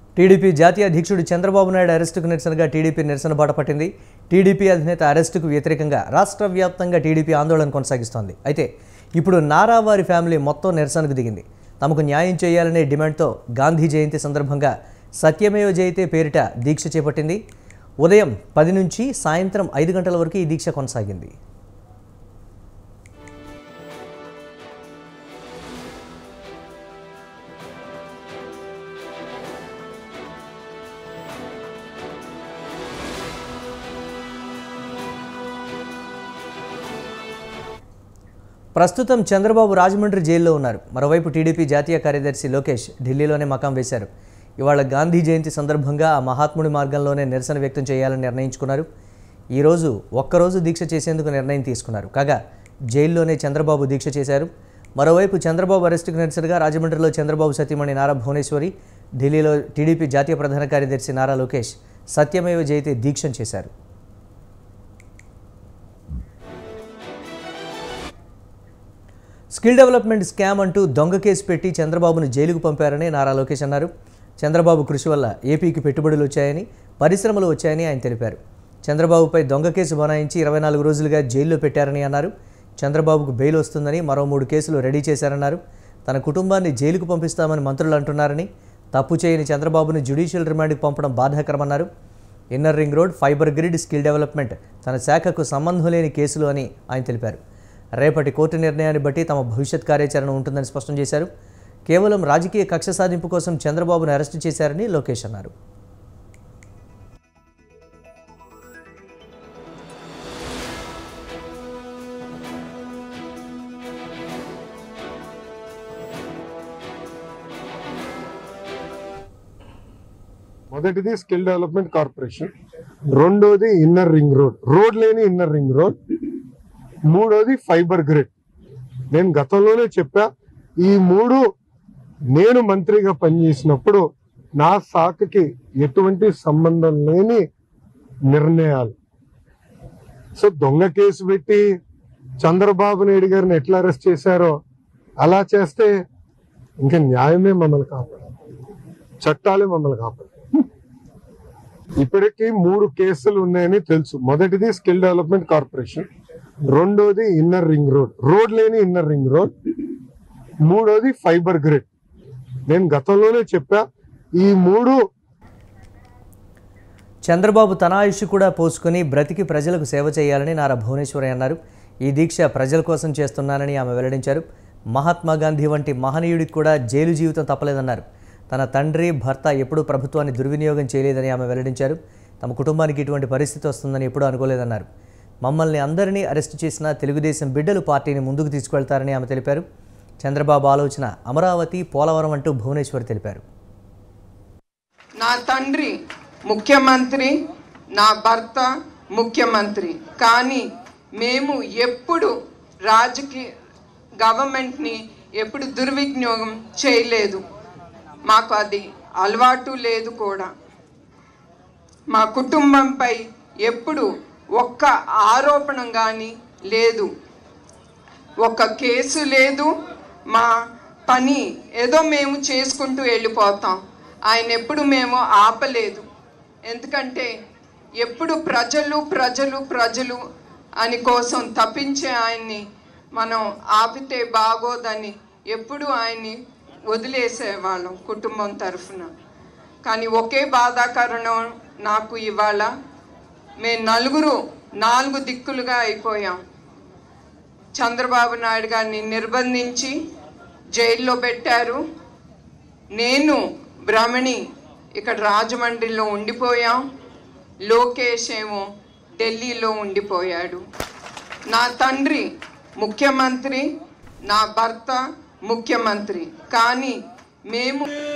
TDP జాతీయ అధ్యక్షుడు చంద్రబాబు నాయుడు అరెస్టుకు నిరసనగా టీడీపీ నిరసన బాట పట్టింది టీడీపీ అధినేత అరెస్టుకు వ్యతిరేకంగా రాష్ట్ర వ్యాప్తంగా టీడీపీ ఆందోళన కొనసాగిస్తోంది అయితే ఇప్పుడు నారావారి ఫ్యామిలీ మొత్తం నిరసనకు దిగింది తమకు న్యాయం చేయాలనే డిమాండ్తో గాంధీ జయంతి సందర్భంగా సత్యమేవ జయతే పేరిట దీక్ష చేపట్టింది ఉదయం పది నుంచి సాయంత్రం ఐదు గంటల వరకు ఈ దీక్ష కొనసాగింది ప్రస్తుతం చంద్రబాబు రాజమండ్రి జైల్లో ఉన్నారు మరోవైపు టీడీపీ జాతీయ కార్యదర్శి లోకేష్ ఢిల్లీలోనే మకాం వేశారు ఇవాళ గాంధీ జయంతి సందర్భంగా ఆ మహాత్ముడి మార్గంలోనే నిరసన వ్యక్తం చేయాలని నిర్ణయించుకున్నారు ఈరోజు ఒక్కరోజు దీక్ష చేసేందుకు నిర్ణయం తీసుకున్నారు కాగా జైల్లోనే చంద్రబాబు దీక్ష చేశారు మరోవైపు చంద్రబాబు అరెస్టుకు నిరసనగా రాజమండ్రిలో చంద్రబాబు సతీమణి నారా భువనేశ్వరి ఢిల్లీలో టీడీపీ జాతీయ ప్రధాన కార్యదర్శి నారా లోకేష్ సత్యమేవ జయతే దీక్షం చేశారు స్కిల్ డెవలప్మెంట్ స్కామ్ అంటూ దొంగ కేసు పెట్టి చంద్రబాబును జైలుకు పంపారని నారా లోకేష్ అన్నారు చంద్రబాబు కృషి వల్ల ఏపీకి పెట్టుబడులు వచ్చాయని పరిశ్రమలు వచ్చాయని ఆయన తెలిపారు చంద్రబాబుపై దొంగ కేసు బనాయించి ఇరవై నాలుగు రోజులుగా జైల్లో పెట్టారని అన్నారు చంద్రబాబుకు బెయిల్ వస్తుందని మరో మూడు కేసులు రెడీ చేశారన్నారు తన కుటుంబాన్ని జైలుకు పంపిస్తామని మంత్రులు అంటున్నారని తప్పు చేయని చంద్రబాబును జ్యుడిషియల్ రిమాండ్కి పంపడం బాధాకరమన్నారు inner ring road fibre grid skill development తన శాఖకు సంబంధం లేని కేసులు అని ఆయన తెలిపారు రేపటి కోర్టు నిర్ణయాన్ని బట్టి తమ భవిష్యత్ కార్యాచరణ ఉంటుందని స్పష్టం చేశారు కేవలం రాజకీయ కక్ష సాధింపు కోసం చంద్రబాబును అరెస్టు చేశారని లోకేష్ అన్నారు మొదటిది స్కిల్ డెవలప్మెంట్ కార్పొరేషన్ రెండోది ఇన్నర్ రింగ్ రోడ్ రోడ్ లేని ఇన్నర్ రింగ్ రోడ్ మూడోది ఫైబర్ గ్రిడ్ నేను గతంలోనే చెప్పా ఈ మూడు నేను మంత్రిగా పనిచేసినప్పుడు నా శాఖకి ఎటువంటి సంబంధం లేని నిర్ణయాలు సో దొంగ కేసు పెట్టి చంద్రబాబు నాయుడు గారిని ఎట్లా అరెస్ట్ చేశారో అలా చేస్తే ఇంకా న్యాయమే మమ్మల్ని కాపాడు చట్టాలే మమ్మల్ని కాపాడు ఇప్పటికి మూడు కేసులు ఉన్నాయని తెలుసు మొదటిది స్కిల్ డెవలప్మెంట్ కార్పొరేషన్ రెండోది ఇన్నర్ రింగ్ రోడ్ రోడ్ లేని ఇన్నర్ రింగ్ రోడ్ మూడోది ఫైబర్ గ్రిడ్ నేను గతంలోనే చెప్పా ఈ మూడు చంద్రబాబు తన ఆయుష్ కూడా పోసుకుని బ్రతికి ప్రజలకు సేవ చేయాలని నారా భువనేశ్వరి అన్నారు ఈ దీక్ష ప్రజల కోసం చేస్తున్నానని ఆమె వెల్లడించారు మహాత్మా గాంధీ వంటి మహనీయుడికి కూడా జైలు జీవితం తప్పలేదన్నారు తన తండ్రి భర్త ఎప్పుడూ ప్రభుత్వాన్ని దుర్వినియోగం చేయలేదని ఆమె వెల్లడించారు తమ కుటుంబానికి ఇటువంటి పరిస్థితి వస్తుందని ఎప్పుడూ అనుకోలేదన్నారు మమ్మల్ని అందరినీ అరెస్టు చేసిన తెలుగుదేశం బిడ్డలు పార్టీని ముందుకు తీసుకువెళ్తారని ఆమె తెలిపారు చంద్రబాబు ఆలోచన అమరావతి పోలవరం అంటూ భువనేశ్వరి తెలిపారు నా తండ్రి ముఖ్యమంత్రి నా భర్త ముఖ్యమంత్రి కానీ మేము ఎప్పుడు రాజకీయ గవర్నమెంట్ని ఎప్పుడు దుర్వినియోగం చేయలేదు మాకు అది అలవాటు లేదు కూడా మా కుటుంబంపై ఎప్పుడు ఒక్క ఆరోపణ కానీ లేదు ఒక కేసు లేదు మా పని ఏదో మేము చేసుకుంటూ వెళ్ళిపోతాం ఆయన ఎప్పుడు మేము ఆపలేదు ఎందుకంటే ఎప్పుడు ప్రజలు ప్రజలు ప్రజలు అని కోసం తప్పించే ఆయన్ని మనం ఆపితే బాగోదని ఎప్పుడు ఆయన్ని వదిలేసేవాళ్ళం కుటుంబం తరఫున కానీ ఒకే బాధాకరణం నాకు ఇవాళ మేము నలుగురు నాలుగు దిక్కులుగా అయిపోయాం చంద్రబాబు నాయుడు గారిని నిర్బంధించి జైల్లో పెట్టారు నేను బ్రహ్మణి ఇక్కడ రాజమండ్రిలో ఉండిపోయాం లోకేష్ ఏమో ఢిల్లీలో ఉండిపోయాడు నా తండ్రి ముఖ్యమంత్రి నా భర్త ముఖ్యమంత్రి కానీ మేము